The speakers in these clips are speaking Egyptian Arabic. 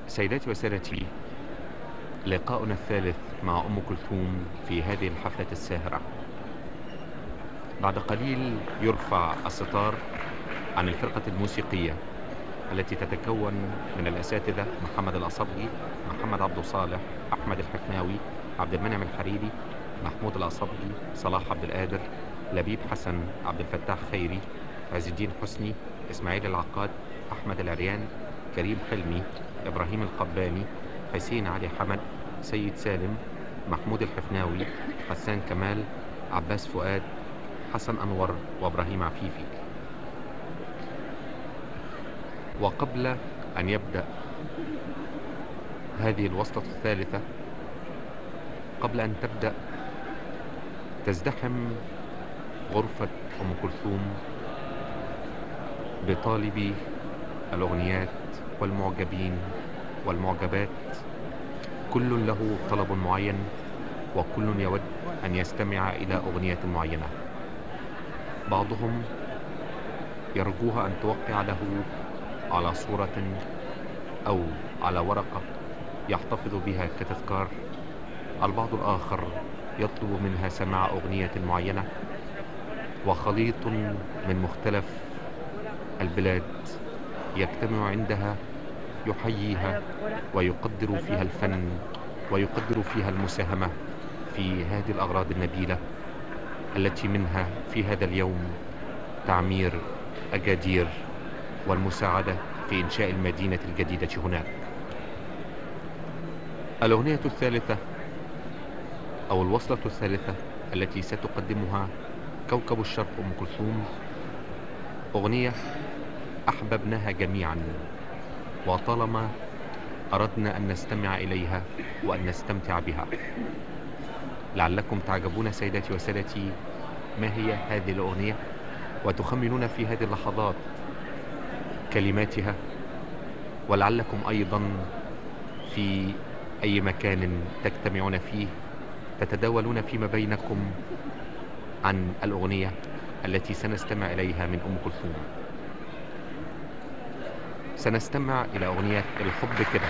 سيداتي وسادتي لقاؤنا الثالث مع أم كلثوم في هذه الحفلة الساهرة بعد قليل يرفع الستار عن الفرقة الموسيقية التي تتكون من الأساتذة محمد الأصبغي محمد عبد صالح أحمد الحفناوي عبد المنعم الحريري محمود الأصبغي صلاح عبد القادر لبيب حسن عبد الفتاح خيري عز الدين حسني إسماعيل العقاد أحمد العريان كريم حلمي إبراهيم القباني حسين علي حمد سيد سالم محمود الحفناوي حسان كمال عباس فؤاد حسن أنور وإبراهيم عفيفي وقبل أن يبدأ هذه الوسطة الثالثة قبل أن تبدأ تزدحم غرفة أم كلثوم بطالبي الأغنيات والمعجبين والمعجبات كل له طلب معين وكل يود أن يستمع إلى أغنية معينة بعضهم يرجوها أن توقع له على صورة أو على ورقة يحتفظ بها كتذكار البعض الآخر يطلب منها سماع أغنية معينة وخليط من مختلف البلاد يجتمع عندها يحييها ويقدر فيها الفن ويقدر فيها المساهمة في هذه الأغراض النبيلة التي منها في هذا اليوم تعمير أجادير والمساعدة في إنشاء المدينة الجديدة هناك الأغنية الثالثة أو الوصلة الثالثة التي ستقدمها كوكب الشرق أم كلثوم أغنية أحببناها جميعا وطالما أردنا أن نستمع إليها وأن نستمتع بها لعلكم تعجبون سيداتي وسادتي ما هي هذه الأغنية وتخمنون في هذه اللحظات كلماتها ولعلكم أيضا في أي مكان تجتمعون فيه تتداولون فيما بينكم عن الأغنية التي سنستمع إليها من أم كلثوم سنستمع إلى أغنية الحب كده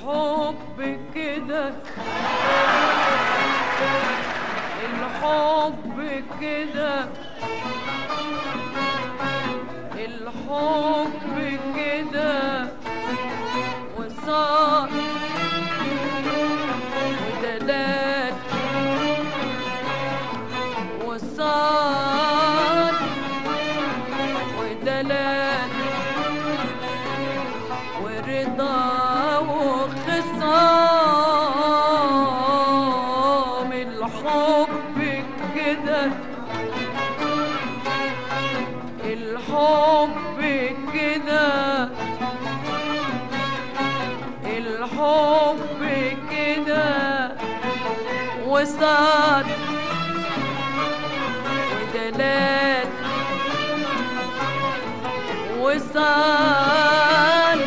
الحب كده الحب كده الحب كده وصار ودلال وصار ودلال ورضا وخصام الحب كده الحب كده الحب كده وصار ودلال وصال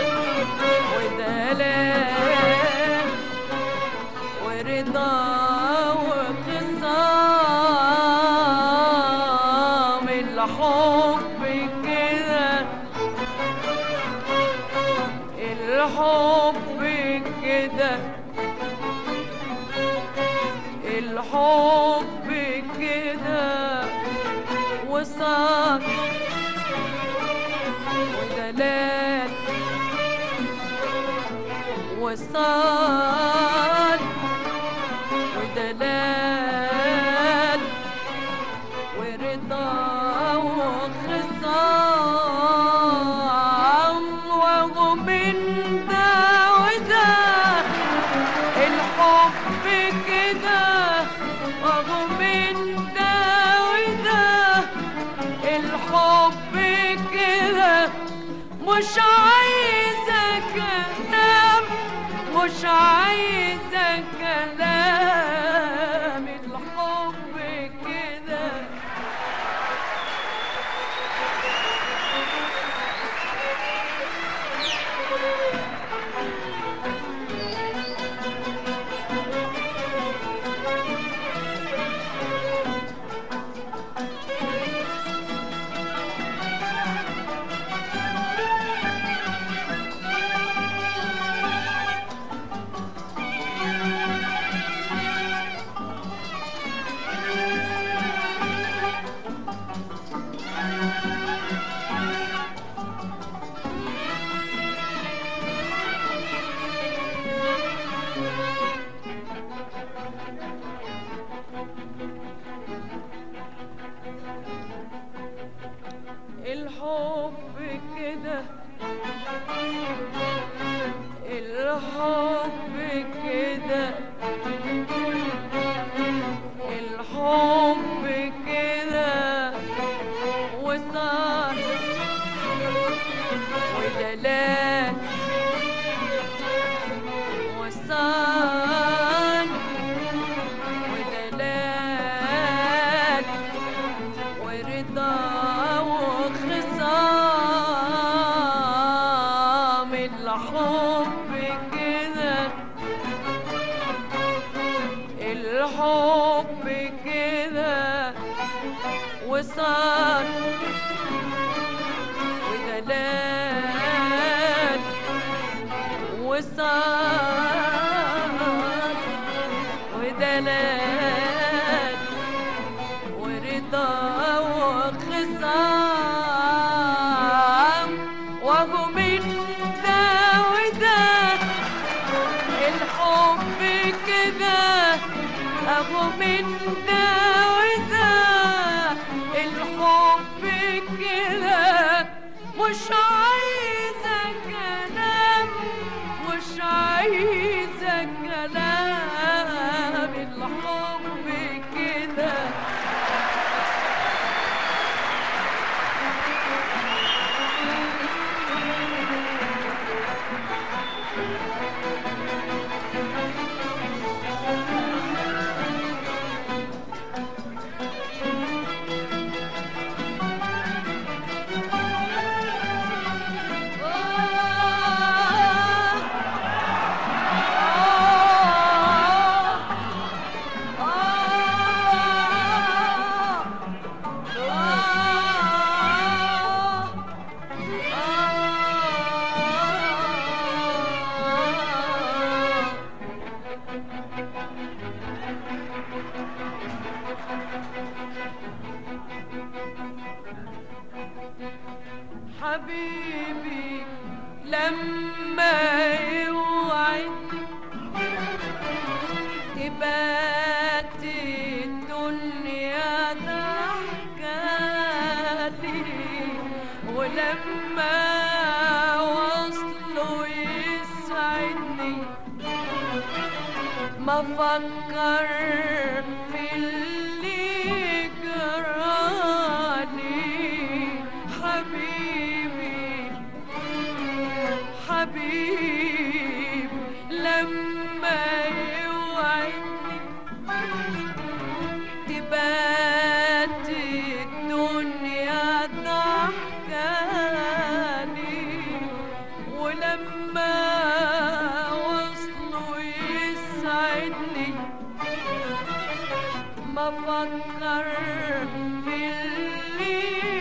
ودلال ورضا وخصام الحب كده الحب كده الحب كده وصار ودلال وصال ودلال ورضا وخصام وهو من ده وده الحب كده وهو من ده وده الحب كده مش عايزة كلام مش عايزة كلام الحب كده الحب كده الحب كده الحب كده وصار ودلال وصار ودلال ورضا وخصام الحب كده الحب كده وصار ودلال وصار ودلال ورضا وخصام وهو من ده وده الحب كده اهو من ده وده الحب كده مش عايزة كلام مش عايزة كلام الحب كده ولما يوعد تبات الدنيا ضحكالي ولما وصله يسعدني ما فكر في اللي جرالي حبيبي حبيب لما يوعدني تبات الدنيا ضحكاني ولما وصله يسعدني ما فكر في اللي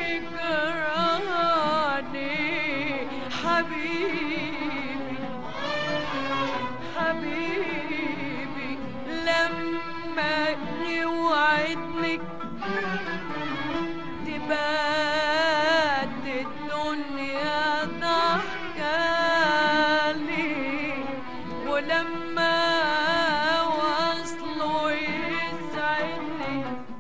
جراني حبيبي حبيبي لما يوعدني تبات الدنيا ضحكالي ولما وصله يسعدني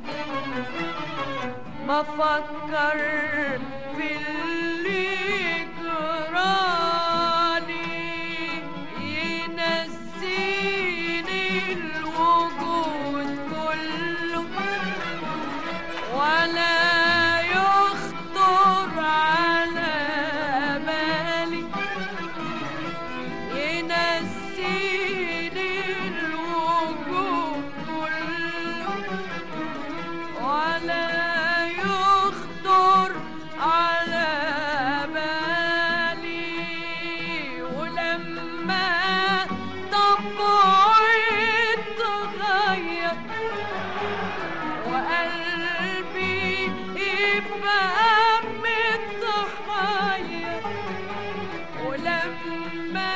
ما فكر في اللي جرالي ينسيني الوجود كله ولا يخطر على بالي ينسيني الوجود كله ولا يخطر على بالي ولما طبعي اتغير وقلبي يبقى متحير ولما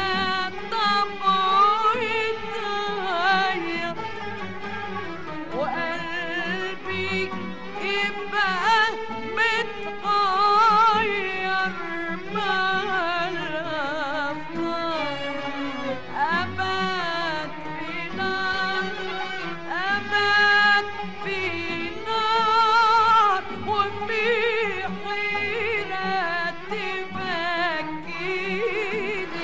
طبعي اتغير وقلبي يبقى متغير مع الأفكار أبد في نار أبد في نار وفي حيرة تبكيني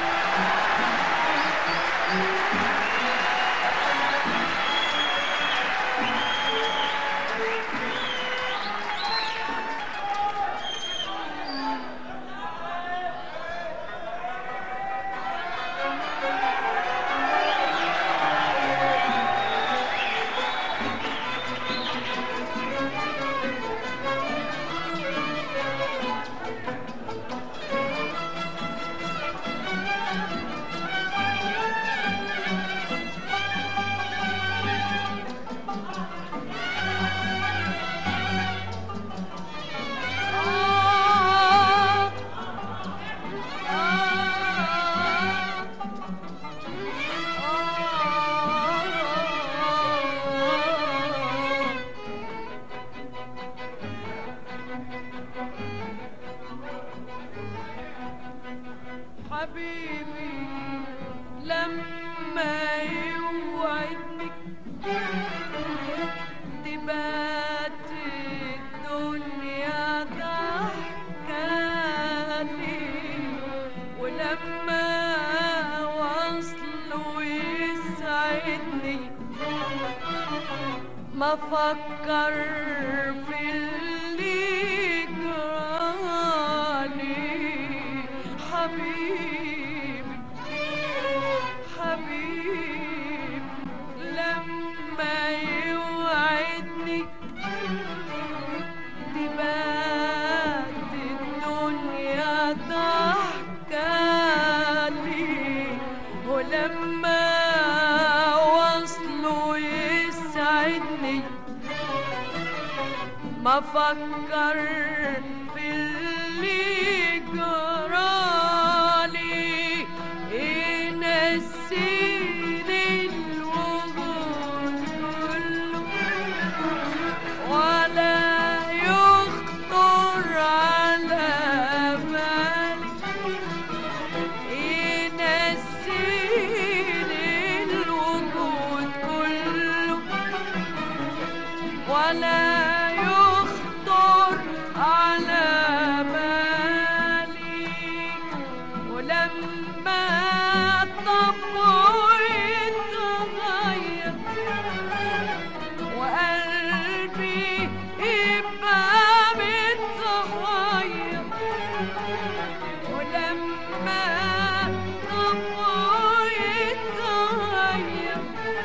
آه آه آه حبيبي لما يوعدني تبات الدنيا ضحكالي ولما وصله يسعدني ما فكر في اللي جرالي حبيبي حبيب لما يوعدني تبات الدنيا ضحكالي ولما وصله يسعدني ما فكر في اللي جرالي ينسيني الوجود كله ولا يخطر على بالي ولا يخطر على بالي ولما طبعه يتغير وقلبي يبقى متغير ولما طبعه يتغير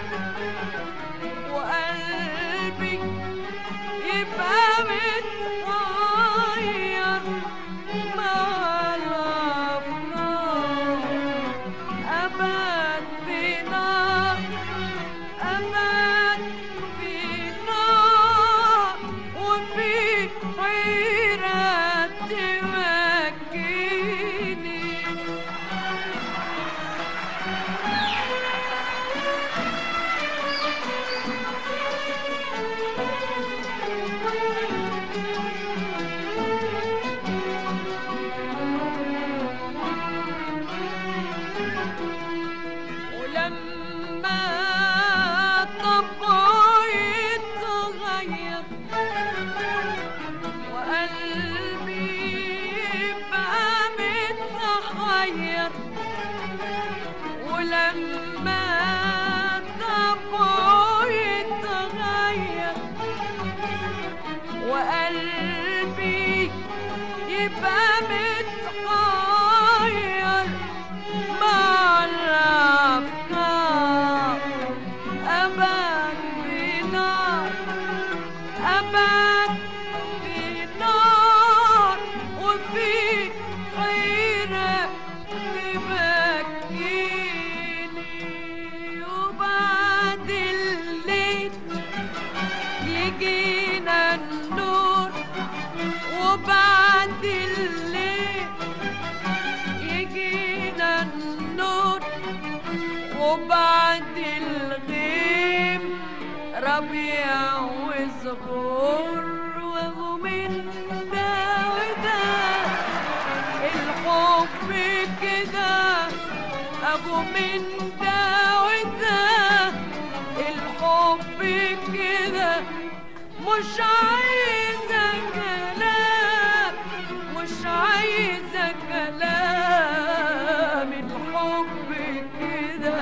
وقلبي يبقى متغير مع الأفكار أبد بنار أبد في نار وفي حيرة تمكني ولما طبعه يتغير وقلبي يبقى متحير ولما طبعه يتغير وقلبي يبقى متحير مع الأفكار أبد بنار أبد بنار وفي حيرة تبكيني وبعد الليل يجينا النور وبعد الليل يجينا النور وبعد الغيم ربيع وزهور وهو من ده وده الحب كده ابو من ده وده الحب كده مش عايزة كلام مش عايزة كلام الحب كده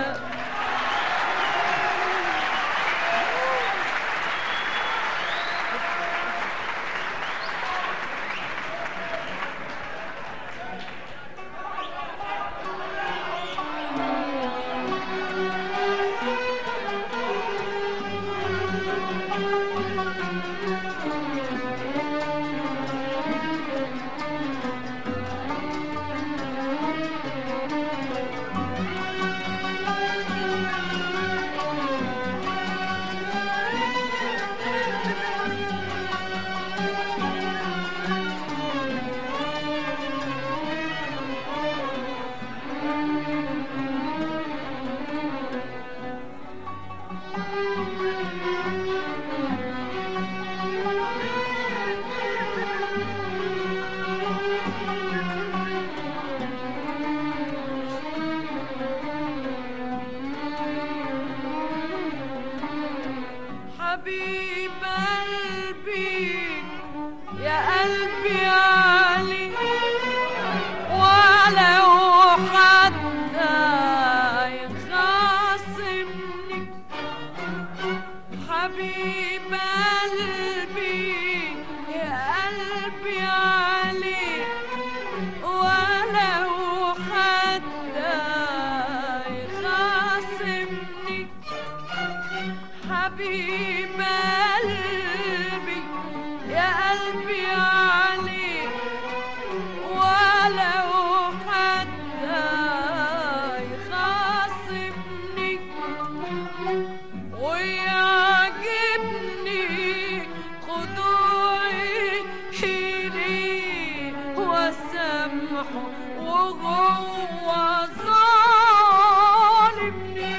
حبيب قلبي يا قلبي علي ولو حتى يخاصمني حبيب قلبي يا قلبي علي ولو حتى يخاصمني حبيب قلبي يا قلبي عليك ولو حتى يخاصمني ويعجبني خضوعي ليه وسامحه وهو ظالمني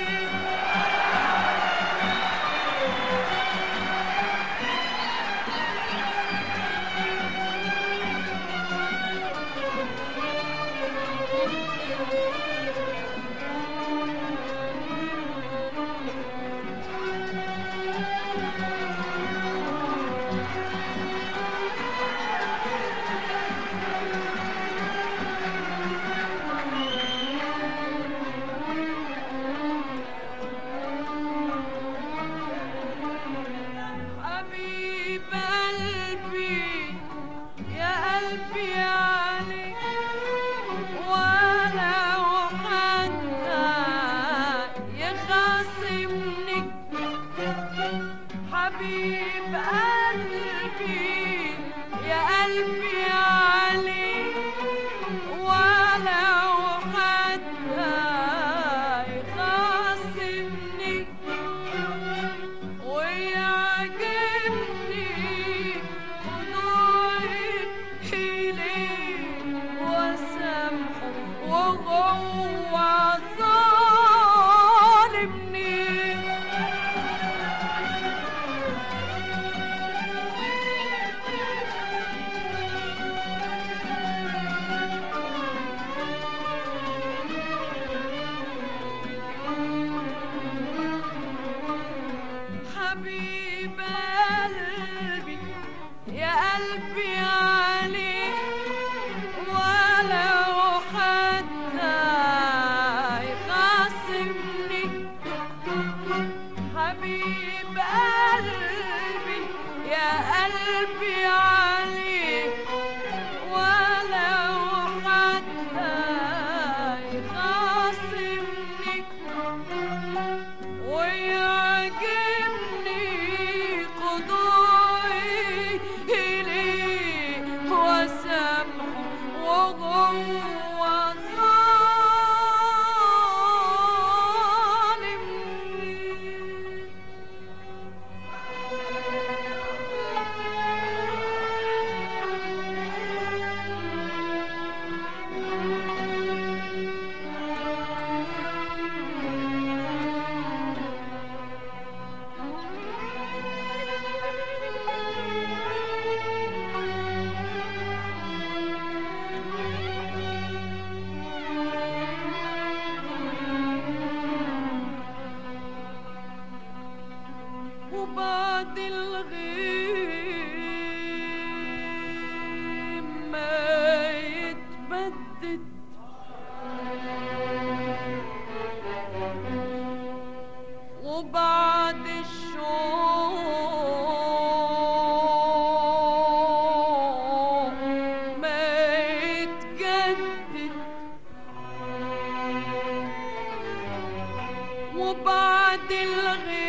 وبعد الغيب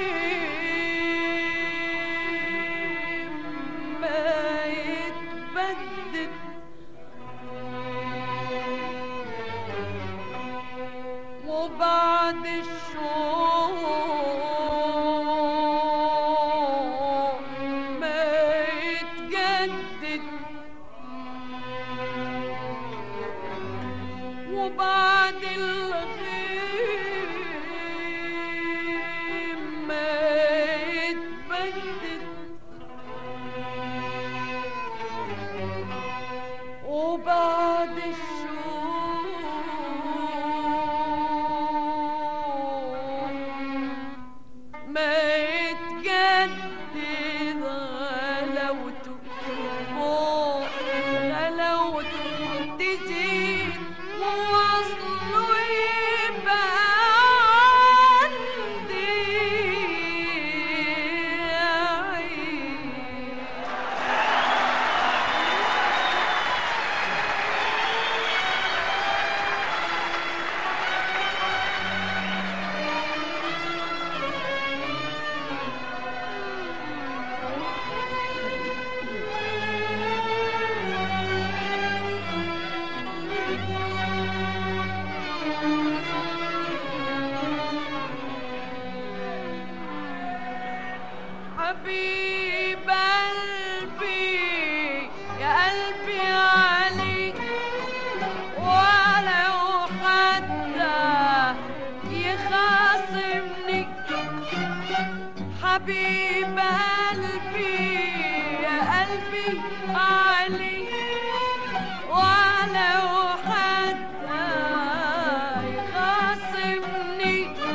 ما يتبدد وبعد الشوق ما يتجدد وبعد الغيب ما يتبدد وبعد الشوق ما يتجدد غلاوته فوق غلاوته تزيد ووصله يبقى عندي عيد حبيب قلبي يا قلبي عليك ولو حتى يخاصمني حبيب قلبي يا قلبي عليك ولو حتى يخاصمني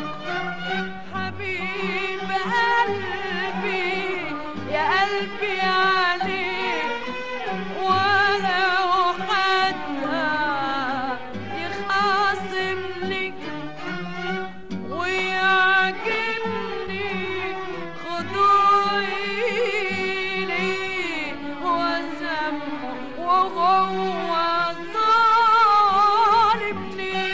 حبيب قلبي يا قلبي عليك ولو حتى يخاصمني ويعجبني خضوعي ليه وسامحه وهو ظالمني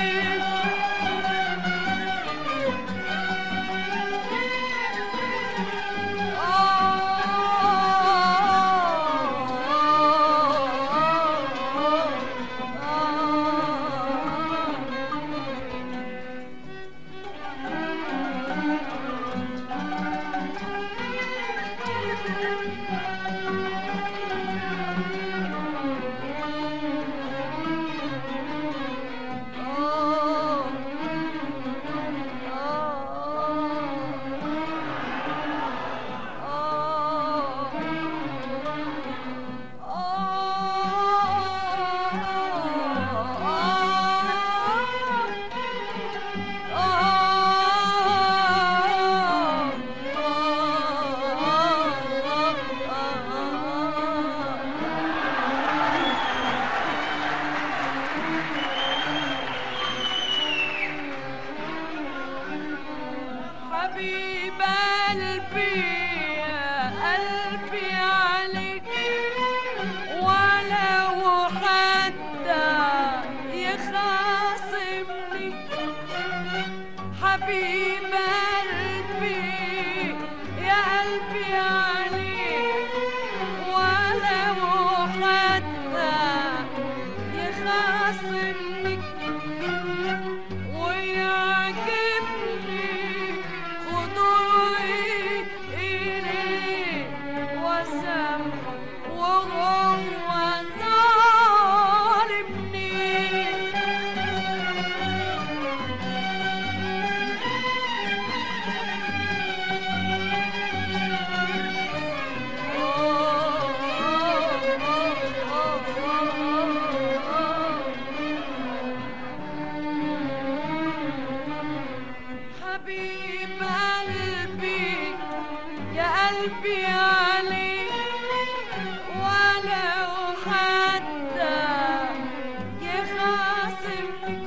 حبيب قلبي يا قلبي عليك ولو حتى يخاصمني حبيب قلبي يا قلبي عليك ولو حتى يخاصمني ويعجبني خضوعي إليه وسامحه وهو ظالمني حبيب قلبي يا قلبي عليك ولو حتى يخاصمني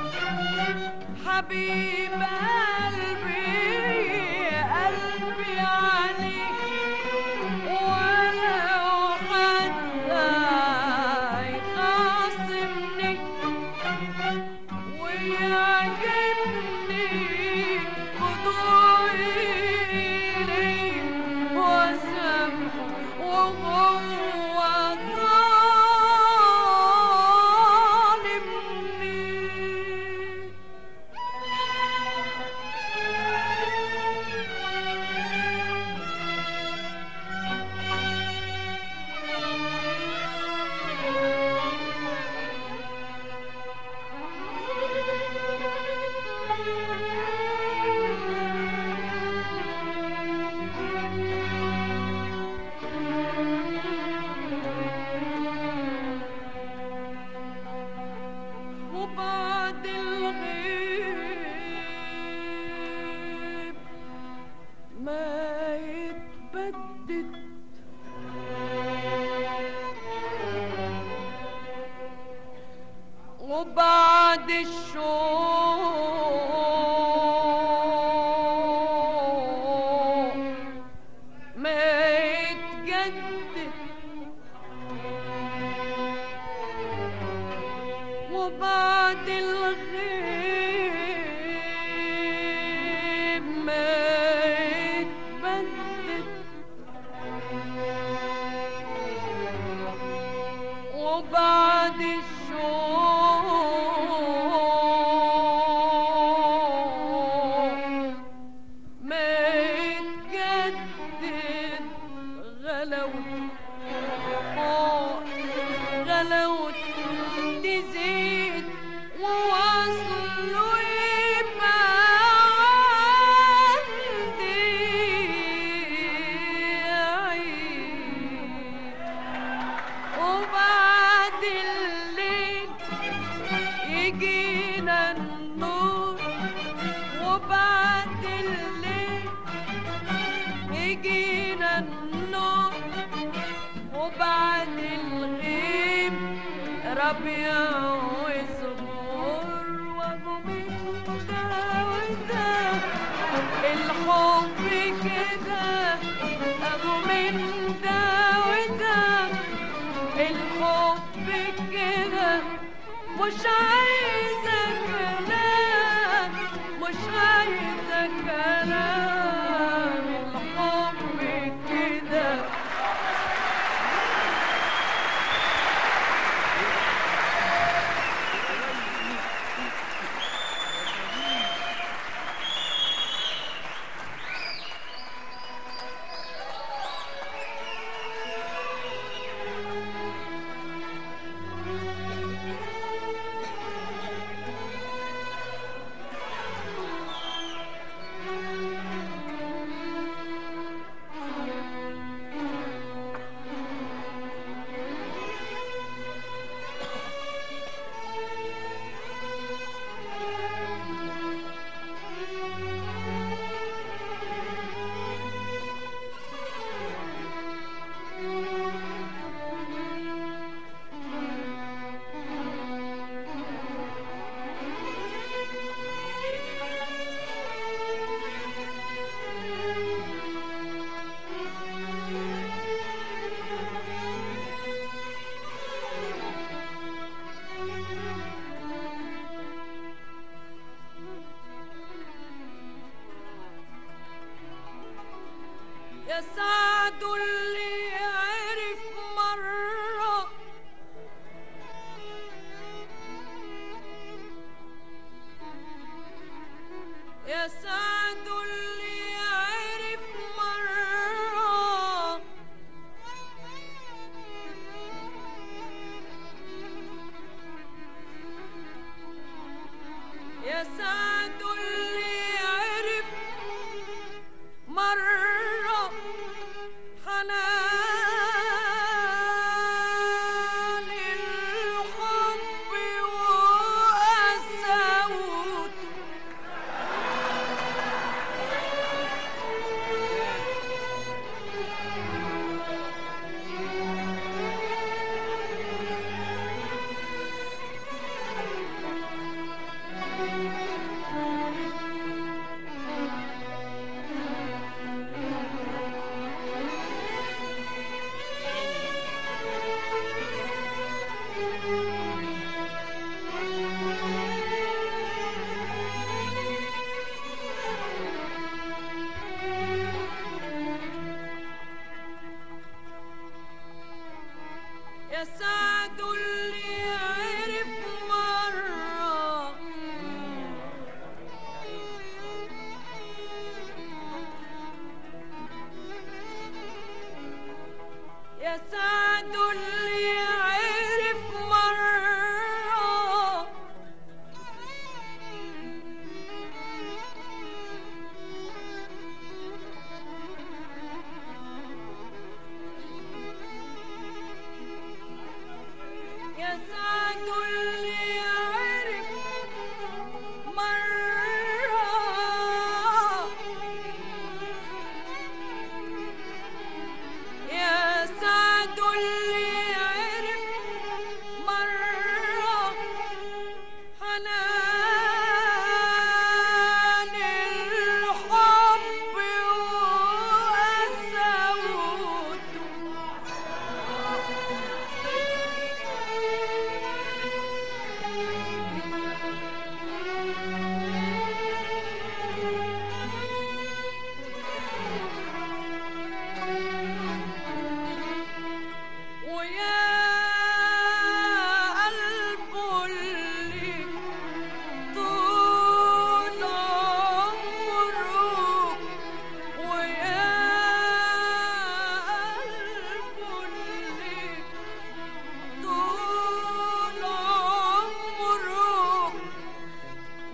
حبيب قلبي يا قلبي عليك ولو حتى يخاصمني ويعجبني وبعد الشوق ما يتجدد وبعد الغيب ما يتبدد وبعد الشوق ما يتجدد غلوت فوق غلوت تزيد ووصله يبقى عندي عيد وبعد الليل يجينا النور وبعد الليل يجينا النور وبعد الغيب ربيع وصغور وابو من ده وده الحب كده ابو من ده وده الحب كده مش عايزة كلام مش عايزة كلام الحب كده يا سعد اللي عرف مرة يا سعد اللي عرف مرة يا سعد اللي عرف مرة حنان الحب وقساوته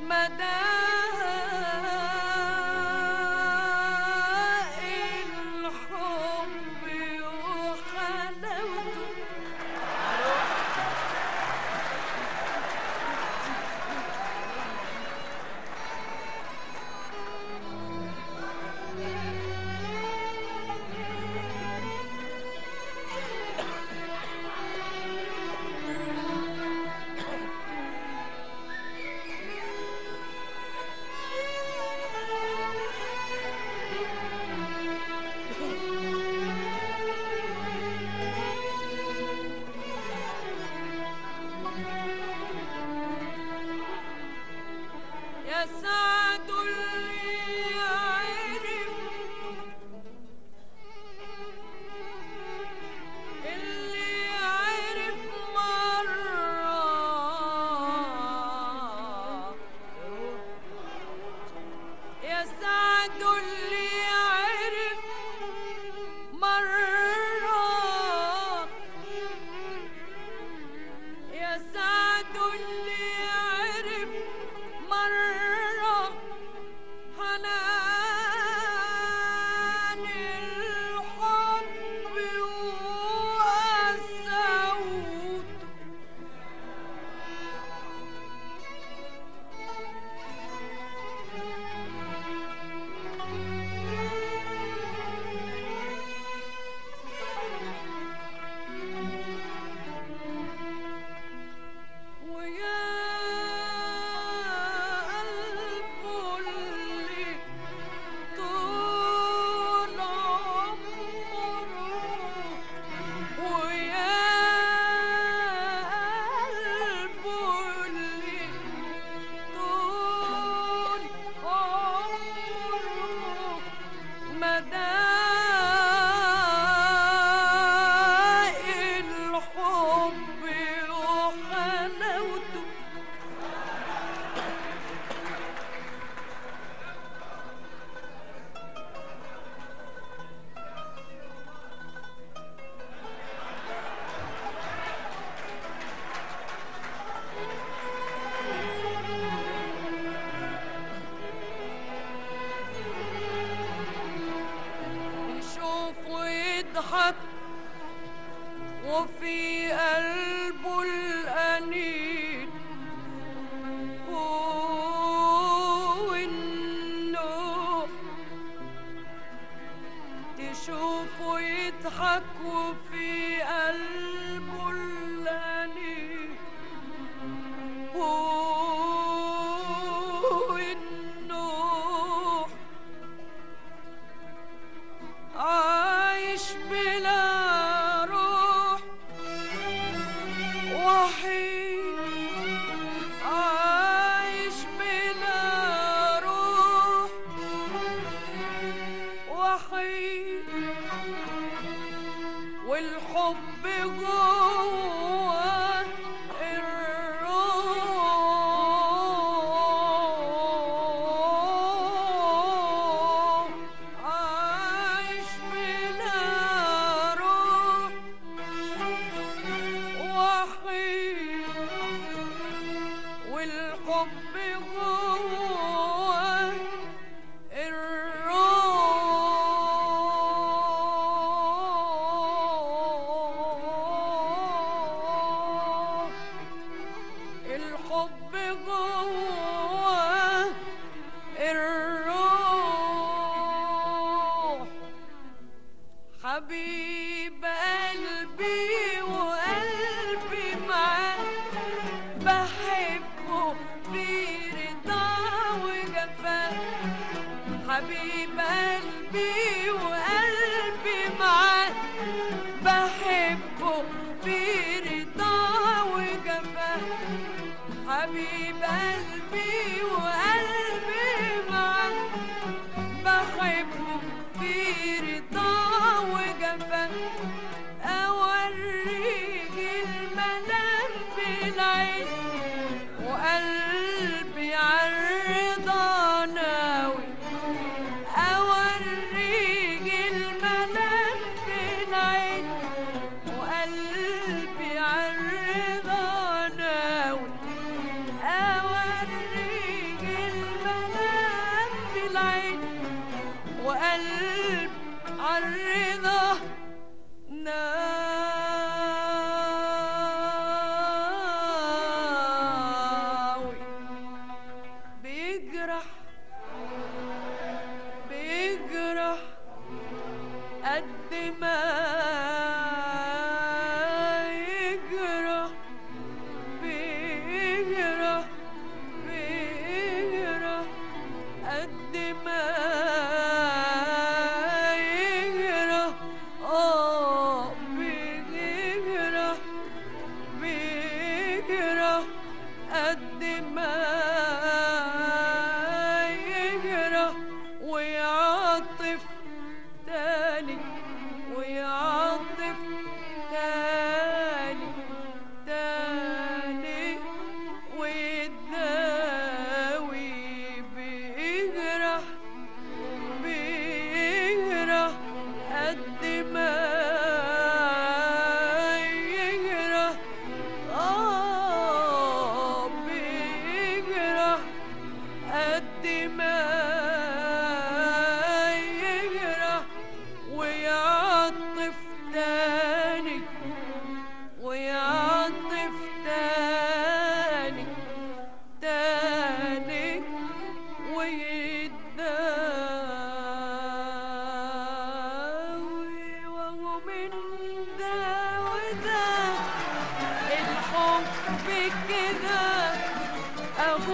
الحب وحلاوته يا سعد اللي عرف اللي عرف مرة يا سعد اللي عرف مرة يا سعد اللي عرف مرة حنان الحب وقساوته ويا قلبه اللي طول عمره ويا قلبه اللي طول عمره مدى الحب وحلاوته يشوف ويضحك وفي قلبه الأنين والنوح تشوف ويضحك وفي قلبه الأنين والنوح عايش بلا روح وحيد عايش بلا روح وحيد والحب جوه الروح عايش بلا روح وحيد والحب جوه الروح الحب جوه الروح حبيب قلبي وقلبي معاه بحبه في رضا وجفاه حبيب قلبي وقلبي معاه بحبه في رضا وجفاه حبيب قلبي وقلبي معاه بحبه في رضا وجفاه أوريك المنام بالعين وقلبي عالرضا ناوي أوريك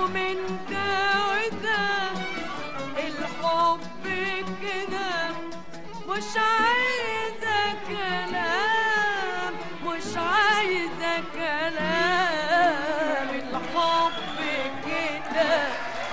من ده وده الحب كده مش عايزة كلام مش عايزة كلام الحب كده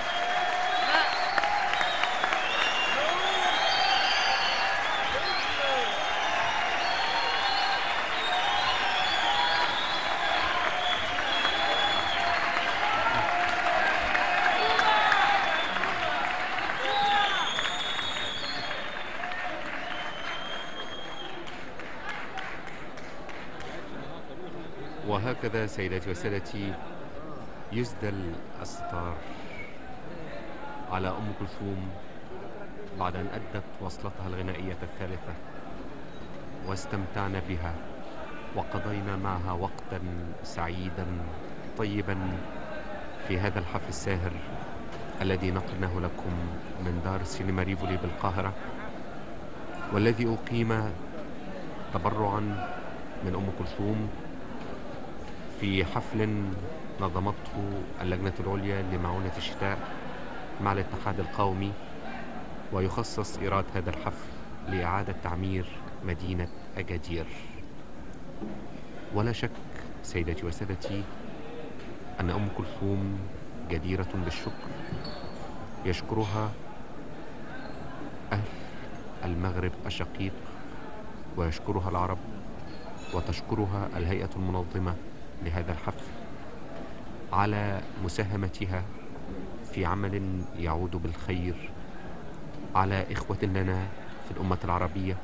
وهكذا سيداتي وسادتي يسدل الستار على أم كلثوم بعد أن أدت وصلتها الغنائية الثالثة واستمتعنا بها وقضينا معها وقتا سعيدا طيبا في هذا الحفل الساهر الذي نقلناه لكم من دار السينما ريفولي بالقاهرة والذي أقيم تبرعا من أم كلثوم في حفل نظمته اللجنة العليا لمعونة الشتاء مع الاتحاد القومي ويخصص إيراد هذا الحفل لإعادة تعمير مدينة أجادير ولا شك سيدتي وسادتي أن أم كلثوم جديرة بالشكر يشكرها أهل المغرب الشقيق ويشكرها العرب وتشكرها الهيئة المنظمة لهذا الحفل على مساهمتها في عمل يعود بالخير على إخوة لنا في الأمة العربية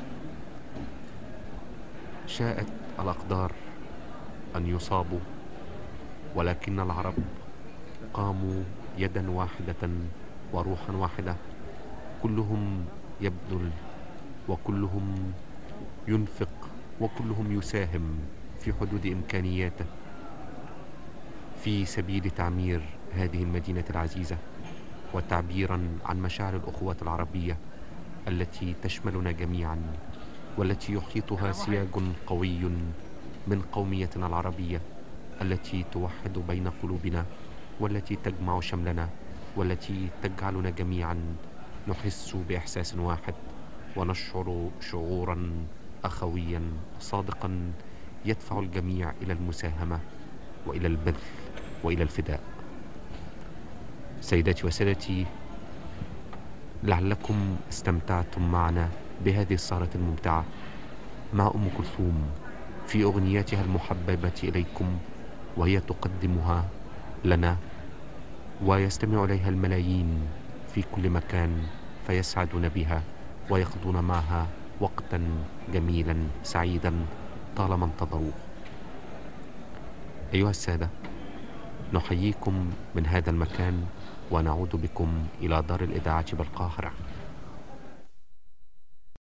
شاءت الأقدار أن يصابوا ولكن العرب قاموا يدا واحدة وروحا واحدة كلهم يبذل وكلهم ينفق وكلهم يساهم في حدود إمكانياته في سبيل تعمير هذه المدينة العزيزة وتعبيرا عن مشاعر الأخوة العربية التي تشملنا جميعا والتي يحيطها سياج قوي من قوميتنا العربية التي توحد بين قلوبنا والتي تجمع شملنا والتي تجعلنا جميعا نحس بإحساس واحد ونشعر شعورا أخويا صادقا يدفع الجميع إلى المساهمة وإلى البذل وإلى الفداء سيداتي وسادتي لعلكم استمتعتم معنا بهذه السهرة الممتعة مع أم كلثوم في أغنياتها المحببة إليكم وهي تقدمها لنا ويستمع إليها الملايين في كل مكان فيسعدون بها ويقضون معها وقتا جميلا سعيدا طالما انتظروه أيها السادة نحييكم من هذا المكان ونعود بكم إلى دار الإذاعة بالقاهرة